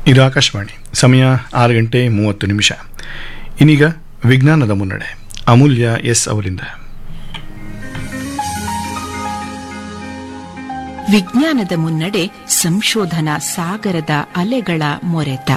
ಇದು ಆಕಾಶವಾಣಿ ಸಮಯ ಆರು ಗಂಟೆ ಮೂವತ್ತು ನಿಮಿಷ ಇನ್ನೀಗ ವಿಜ್ಞಾನದ ಮುನ್ನಡೆ ಅಮೂಲ್ಯ ಎಸ್ ಅವರಿಂದ ವಿಜ್ಞಾನದ ಮುನ್ನಡೆ ಸಂಶೋಧನಾ ಸಾಗರದ ಅಲೆಗಳ ಮೊರೆತ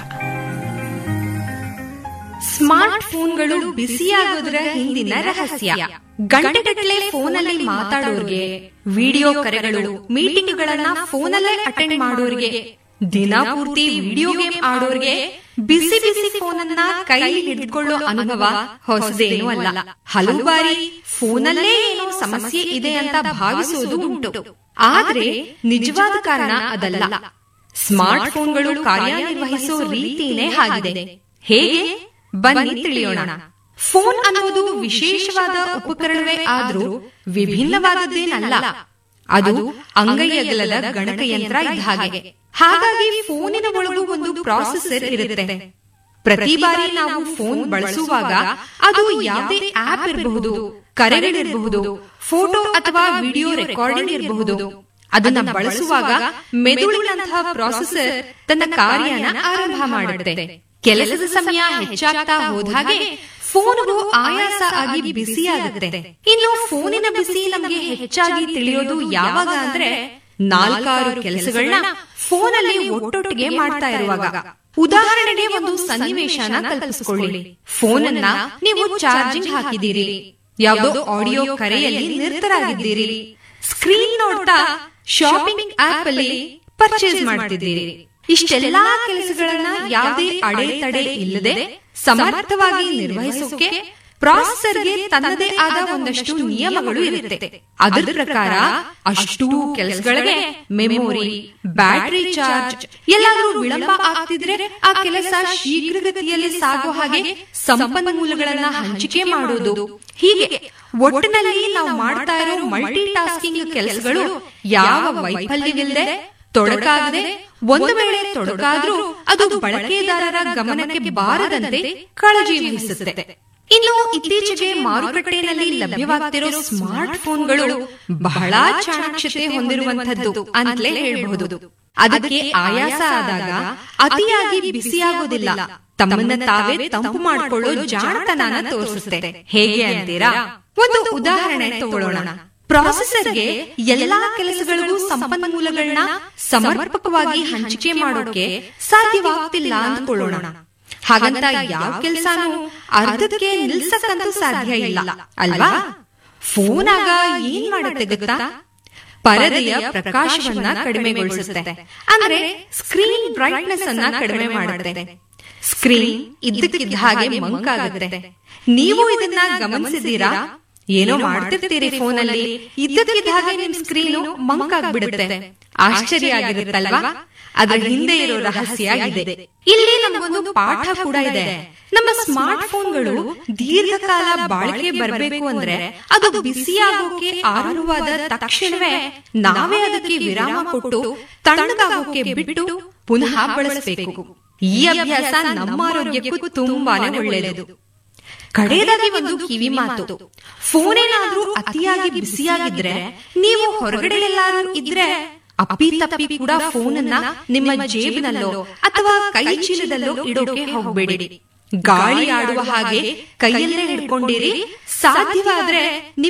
ಸ್ಮಾರ್ಟ್ ಫೋನ್ಗಳು ಬಿಸಿಯಾಗೋದ್ರ ಹಿಂದಿನ ರಹಸ್ಯ ಗಂಟೆಗಟ್ಟಲೆ ಫೋನಲ್ಲಿ ಮಾತಾಡೋರ್ಗೆ ವಿಡಿಯೋ ಕರೆಗಳು ಮೀಟಿಂಗ್ಗಳನ್ನ ಫೋನಲ್ಲೇ ಅಟೆಂಡ್ ಮಾಡೋರ್ಗೆ ದಿನ ಪೂರ್ತಿ ವಿಡಿಯೋ ಗೇಮ್ ಆಡೋರ್ಗೆ ಬಿಸಿ ಬಿಸಿ ಫೋನನ್ನ ಕೈಲಿ ಹಿಡಿದುಕೊಳ್ಳೋ ಅನುಭವ ಹೊಸದೇನೂ ಅಲ್ಲ ಹಲವು ಬಾರಿ ಫೋನಲ್ಲೇ ಏನೋ ಸಮಸ್ಯೆ ಇದೆ ಅಂತ ಭಾವಿಸೋದು ಉಂಟು ಆದ್ರೆ ನಿಜವಾದ ಕಾರಣ ಅದಲ್ಲ ಸ್ಮಾರ್ಟ್ ಫೋನ್ಗಳು ಕಾರ್ಯನಿರ್ವಹಿಸೋ ರೀತಿನೇ ಆಗಿದೆ ಹೇಗೆ ಬನ್ನಿ ತಿಳಿಯೋಣ ಫೋನ್ ಅನ್ನೋದು ವಿಶೇಷವಾದ ಉಪಕರಣವೇ ಆದ್ರೂ ವಿಭಿನ್ನವಾದದ್ದೇನಲ್ಲ ಅದು ಅಂಗೈಯಗಲದ ಗಣಕಯಂತ್ರ ಇದ್ದ ಹಾಗೆ ಹಾಗಾಗಿ ಫೋನಿನ ಒಳಗೂ ಒಂದು ಪ್ರಾಸೆಸರ್ ಇರುತ್ತೆ ಪ್ರತಿ ಬಾರಿ ನಾವು ಫೋನ್ ಬಳಸುವಾಗ ಅದು ಯಾವುದೇ ಆಪ್ ಇರಬಹುದು ಕರೆಗಳಿರಬಹುದು ಫೋಟೋ ಅಥವಾ ವಿಡಿಯೋ ರೆಕಾರ್ಡಿಂಗ್ ಇರಬಹುದು ಅದನ್ನ ಬಳಸುವಾಗ ಮೆದುಳಿನಂತಹ ಪ್ರಾಸೆಸರ್ ತನ್ನ ಕಾರ್ಯನ ಆರಂಭ ಮಾಡುತ್ತೆ ಕೆಲಸದ ಸಮಯ ಹೆಚ್ಚಾಗ್ತಾ ಹೋದಾಗೆ ಫೋನ್ಗೂ ಆಯಾಸ ಆಗಿ ಬಿಸಿಯಾಗುತ್ತೆ ಇನ್ನು ಫೋನಿನ ಬಿಸಿ ನಮಗೆ ಹೆಚ್ಚಾಗಿ ತಿಳಿಯೋದು ಯಾವಾಗ ಅಂದ್ರೆ ನಾಲ್ಕಾರು ಕೆಲಸಗಳನ್ನ ಫೋನಲ್ಲಿ ಒಟ್ಟೊಟ್ಟಿಗೆ ಮಾಡ್ತಾ ಇರುವಾಗ ಉದಾಹರಣೆಗೆ ಒಂದು ಸನ್ನಿವೇಶನ ಕಲ್ಪಿಸಿಕೊಳ್ಳಿ ಫೋನನ್ನ ನೀವು ಚಾರ್ಜಿಂಗ್ ಹಾಕಿದ್ದೀರಿ ಯಾವುದೋ ಆಡಿಯೋ ಕರೆಯಲ್ಲಿ ನಿರತರಾಗಿದ್ದೀರಿ ಸ್ಕ್ರೀನ್ ನೋಡ್ತಾ ಶಾಪಿಂಗ್ ಆಪ್ ಅಲ್ಲಿ ಪರ್ಚೇಸ್ ಮಾಡ್ತಿದ್ದೀರಿ ಇಷ್ಟೆಲ್ಲಾ ಕೆಲಸಗಳನ್ನ ಯಾವುದೇ ಅಡೆತಡೆ ಇಲ್ಲದೆ ಸಮರ್ಥವಾಗಿ ನಿರ್ವಹಿಸೋಕೆ ಪ್ರಾಸೆಸರ್ಗೆ ತನ್ನದೇ ಆದ ಒಂದಷ್ಟು ನಿಯಮಗಳು ಇರುತ್ತೆ ಅದರ ಪ್ರಕಾರ ಅಷ್ಟು ಕೆಲಸಗಳಿಗೆ ಮೆಮೊರಿ ಬ್ಯಾಟರಿ ಚಾರ್ಜ್ ಎಲ್ಲಾದ್ರೂ ವಿಳಂಬ ಆಗ್ತಿದ್ರೆ ಆ ಕೆಲಸ ಶೀಘ್ರಗತಿಯಲ್ಲಿ ಸಾಗೋ ಹಾಗೆ ಸಂಪನ್ಮೂಲಗಳನ್ನ ಹಂಚಿಕೆ ಮಾಡೋದು ಹೀಗೆ ಒಟ್ಟಿನಲ್ಲಿ ನಾವು ಮಾಡ್ತಾ ಇರೋ ಮಲ್ಟಿ ಟಾಸ್ಕಿಂಗ್ ಕೆಲಸಗಳು ಯಾವ ವೈಫಲ್ಯವಿಲ್ಲದೆ ತೊಡಕಾಗದೆ ಒಂದು ವೇಳೆ ತೊಡಕಾದ್ರೂ ಅದು ಬಳಕೆದಾರರ ಗಮನಕ್ಕೆ ಬಾರದಂತೆ ಕಾಳಜಿ ವಹಿಸುತ್ತೆ ಇನ್ನು ಇತ್ತೀಚೆಗೆ ಮಾರುಕಟ್ಟೆಯಲ್ಲಿ ಲಭ್ಯವಾಗ್ತಿರೋ ಸ್ಮಾರ್ಟ್ ಫೋನ್ಗಳು ಬಹಳ ಚಾಣಾಕ್ಷತೆ ಹೊಂದಿರುವಂತದ್ದು ಅಂತಲೇ ಹೇಳಬಹುದು ಅದಕ್ಕೆ ಆಯಾಸ ಆದಾಗ ಅತಿಯಾಗಿ ಬಿಸಿಯಾಗೋದಿಲ್ಲ ತಮ್ಮನ್ನ ತಾವೇ ತಂಪು ಮಾಡಿಕೊಳ್ಳೋ ಜಾಣತನನ ತೋರಿಸುತ್ತೆ ಹೇಗೆ ಅಂತೀರಾ ಒಂದು ಉದಾಹರಣೆ ತಗೊಳ್ಳೋಣ ಪ್ರಾಸೆಸರ್ಗೆ ಎಲ್ಲಾ ಕೆಲಸಗಳಿಗೂ ಸಂಪನ್ಮೂಲಗಳನ್ನ ಸಮರ್ಪಕವಾಗಿ ಹಂಚಿಕೆ ಮಾಡೋಕೆ ಸಾಧ್ಯವಾಗ್ತಿಲ್ಲ ಅಂದ್ಕೊಳ್ಳೋಣ ಹಾಗಂತ ಯಾವ ಕೆಲಸನೂ ಅರ್ಧಕ್ಕೆ ನಿಲ್ಸಕ್ಕಂತೂ ಸಾಧ್ಯ ಇಲ್ಲ ಅಲ್ವಾ ಫೋನ್ ಆಗ ಏನ್ ಮಾಡುತ್ತೆ ಗೊತ್ತಾ ಪರದೆಯ ಪ್ರಕಾಶವನ್ನ ಕಡಿಮೆಗೊಳಿಸುತ್ತೆ ಅಂದ್ರೆ ಸ್ಕ್ರೀನ್ ಬ್ರೈಟ್ನೆಸ್ ಅನ್ನ ಕಡಿಮೆ ಮಾಡುತ್ತೆ ಸ್ಕ್ರೀನ್ ಇದ್ದಕ್ಕಿದ್ದ ಹಾಗೆ ಮಂಕಾಗುತ್ತೆ ನೀವು ಇದನ್ನ ಗಮನಿಸಿದೀರಾ ಏನೋ ಮಾಡ್ತಿರ್ತೀರಿ ಫೋನಲ್ಲಿ ಇದ್ದಕ್ಕಿದ್ದ ಹಾಗೆ ನಿಮ್ ಸ್ಕ್ರೀನು ಮಂಕಾಗ್ಬಿಡುತ್ತೆ ಆಶ್ಚರ್ಯ ಆಗಿರುತ್ತಲ್ವಾ ಅದರ ಹಿಂದೆ ಇರೋ ರಹಸ್ಯ ಇದೆ ಇಲ್ಲಿ ನಮಗೊಂದು ಪಾಠ ಕೂಡ ಇದೆ ನಮ್ಮ ಸ್ಮಾರ್ಟ್ ಫೋನ್ಗಳು ದೀರ್ಘಕಾಲ ಬಾಳಿಕೆ ಬರಬೇಕು ಅಂದ್ರೆ ಅದು ಬಿಸಿಯಾಗೋಕೆ ಆರಂಭವಾದ ತಕ್ಷಣವೇ ನಾವೇ ಅದಕ್ಕೆ ವಿರಾಮ ಕೊಟ್ಟು ತಣ್ಣಗಾಗೋಕೆ ಬಿಟ್ಟು ಪುನಃ ಬಳಸಬೇಕು ಈ ಅಭ್ಯಾಸ ನಮ್ಮ ಆರೋಗ್ಯಕ್ಕೂ ತುಂಬಾನೇ ಒಳ್ಳೆಯದು ಕಡೆಯದಾಗಿ ಒಂದು ಕಿವಿ ಮಾತು ಫೋನ್ ಏನಾದ್ರೂ ಅತಿಯಾಗಿ ಬಿಸಿಯಾಗಿದ್ರೆ ನೀವು ಹೊರಗಡೆ ಎಲ್ಲಾದ್ರೂ ಇದ್ರೆ ಅಪ್ಪಿ ತಪ್ಪಿ ಕೂಡ ಫೋನ್ ಅನ್ನ ನಿಮ್ಮ ಜೇಬಿನಲ್ಲೋ ಅಥವಾ ಕೈ ಚೀಲದಲ್ಲೋ ಇಡೋಕೆ ಹೋಗಬೇಡಿ ಗಾಳಿ ಆಡುವ ಹಾಗೆ ಕೈಯಲ್ಲೇ ಹಿಡ್ಕೊಂಡಿರಿ ಸಾಧ್ಯವಾದ್ರೆ